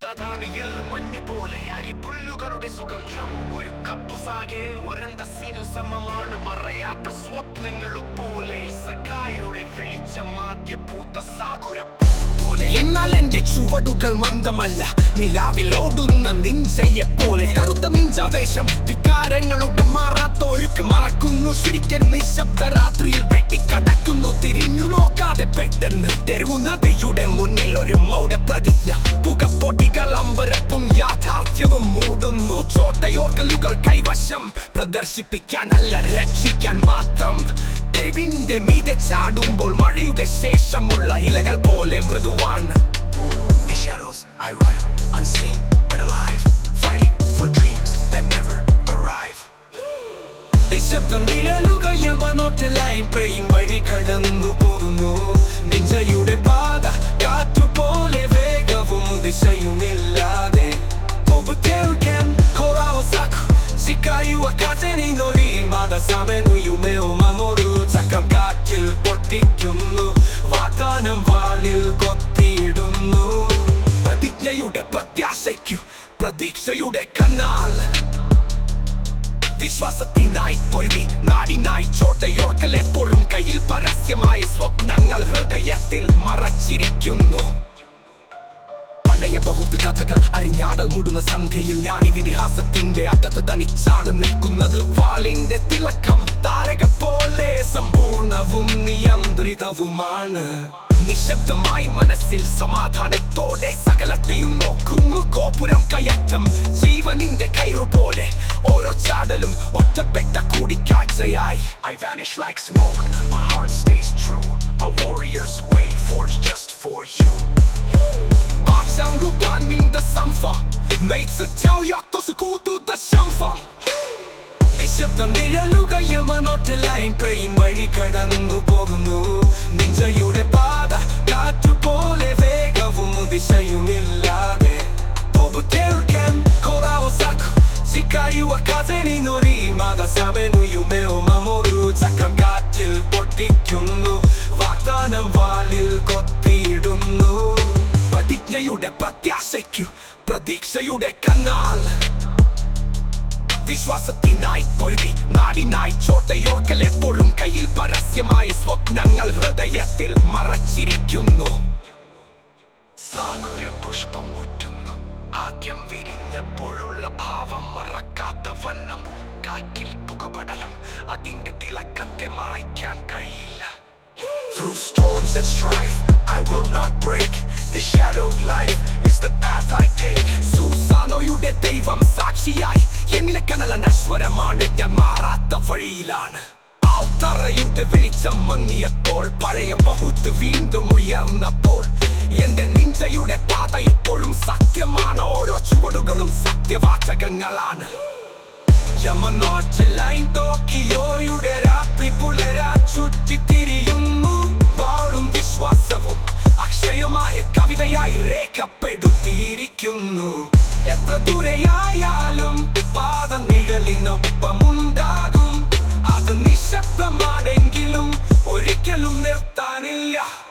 തതാണിയിൽ മഞ്ഞ് പോലെ അരിപ്പുല്ലുകളുടെ സുഗന്ധം ഒരു കപ്പ് സാകെ ഒരന്തസ്സിനു സമമാണ് മറയാത്ത സ്വപ്നങ്ങളു പോലെ സഖായുടെ വെളിച്ചമാദ്യ പൂത്ത സാകുരം പോലെ എന്നാൽ എന്റെ ചുവടുകൾ മന്ദമല്ല നിലാവിൽ ഓടുന്ന നിഞ്ചയെ പോലെ കറുത്ത നിഞ്ചാവേശം വികാരങ്ങളുടെ മാറാത്ത ഒഴുക്ക് മറക്കുന്നു ശരിക്കൻ നിശബ്ദ രാത്രിയിൽ വെട്ടിക്കടക്കുന്നു തിരിഞ്ഞു നോക്കാതെ പെട്ടെന്ന് തെരുവുനദിയുടെ മുന്നിൽ ഒരു മൗഢ പ്രതിജ്ഞ പുകപ്പൊടികൾ അമ്പരപ്പും യാഥാർത്ഥ്യവും മൂടുന്നു ചോട്ടയോർക്കലുകൾ കൈവശം പ്രദർശിപ്പിക്കാനല്ല രക്ഷിക്കാൻ മാത്രം തെവിന്റെ മീതെ ചാടുമ്പോൾ മഴയുടെ ശേഷമുള്ള ഇലകൾ പോലെ മൃദുവാണ് The shadows I ride, unseen but alive, fighting for dreams that never arrive. നിശബ്ദം നിഴലുകൾ യമനോട്ടിലായി പെയ്യും വഴി കടന്നു പോകുന്നു നിഞ്ചയുടെ പാത കാറ്റുപോലെ വേഗവും ദിശയുമില്ലാതെ Pobutelken, Koraosaku Shikai wakate ni nori Mada same no yume o mamoru ചക്കം കാറ്റിൽ പൊട്ടിക്കുന്നു വാഗ്ദാനം വാലിൽ കൊത്തിയിടുന്നു പ്രതിജ്ഞയുടെ പ്രത്യാശയ്ക്കു പ്രതീക്ഷയുടെ കനാൽ വിശ്വാസത്തിനായി പൊരുതി നാടിനായി ചോട്ടയോർക്കൽ എപ്പോഴും കയ്യിൽ പരസ്യമായ സ്വപ്നങ്ങൾ ഹൃദയത്തിൽ മറച്ചിരിക്കുന്നു പഴയ ബഹുത്ത് കഥകൾ അരിഞ്ഞാടൽ മൂടുന്ന സന്ധ്യയിൽ ഞാൻ ഇതിഹാസത്തിന്റെ അറ്റത്ത് തനിച്ചാണ് നിൽക്കുന്നത് വാളിന്റെ തിളക്കം താരക പോലെ സമ്പൂർണവും നിയന്ത്രിതവുമാണ് നിശബ്ദമായി മനസ്സിൽ സമാധാനത്തോടെ സകലത്തെയും നോക്കുന്നു ഗോപുരം കയറ്റം ജീവനിന്റെ കയറു പോലെ ഓരോ ചാടലും ഒറ്റപ്പെട്ട കൂടിക്കാഴ്ചയായി I vanish like smoke, my heart stays true A warrior's way forged just for you Avsangrupan minda samfa Meitsätjaujakto se kuutuutta shamfa നിശബ്ദം നിഴലുകൾ യമനോട്ടിലായി പെയ്യും വഴി കടന്നു പോകുന്നു നിഞ്ചയുടെ പാത കാറ്റുപോലെ വേഗവും ദിശയുമില്ലാതെ Pobutelken, Koraosaku Shikai wa kaze ni nori Mada sabe no yume o mamoru ചക്രം കാറ്റിൽ പൊട്ടിക്കുന്നു വാഗ്ദാനം വാലിൽ കൊത്തിയിടുന്നു പ്രതിജ്ഞയുടെ പ്രത്യാശയ്ക്കു പ്രതീക്ഷയുടെ കനാൽ വിശ്വാസത്തിനായി പൊരുതി നാടിനായി ചോട്ടയോർക്കൽ എപ്പോഴും കയ്യിൽ പരസ്യമായ സ്വപ്നങ്ങൾ ഹൃദയത്തിൽ മറച്ചിരിക്കുന്നു സാഗര പുഷ്പം മുറ്റുന്നു ആദ്യം വിരിഞ്ഞപ്പോഴുള്ള ഭാവം മറക്കാത്ത വണ്ണം കാറ്റിൽ പുകപടലം അതിന്റെ തിളക്കത്തെ മായ്ക്കാൻ കഴിയില്ല Through storms and strife, I will not break. The shadowed life is the path I take. സൂസാനോയുടെ ദൈവം സാക്ഷിയായി എന്നെ കനല നശ്വരമാണ് ഞാൻ മാറാത്ത വഴിയിലാണ് ആൾത്തറയുടെ വെളിച്ചം മങ്ങിയപ്പോൾ പഴയ ബഹുത്ത് വീണ്ടും ഉയർന്നപ്പോൾ എന്റെ നിഞ്ചയുടെ പാത ഇപ്പോഴും സത്യമാണ് ഓരോ ചുവടുകളും സത്യവാചകങ്ങളാണ് യമനോച്ചിലായി ടോക്കിയോയുടെ രാത്രി പുലരാ ചുറ്റിത്തിരിയുന്നു വാഴും വിശ്വാസവും അക്ഷയമായ കവിതയായി രേഖപ്പെടുത്തിയിരിക്കുന്നു എത്ര ദൂരെയായാലും പാത നിഴലിനൊപ്പമുണ്ടാകും അത് നിശബ്ദമാണെങ്കിലും ഒരിക്കലും നിർത്താനില്ല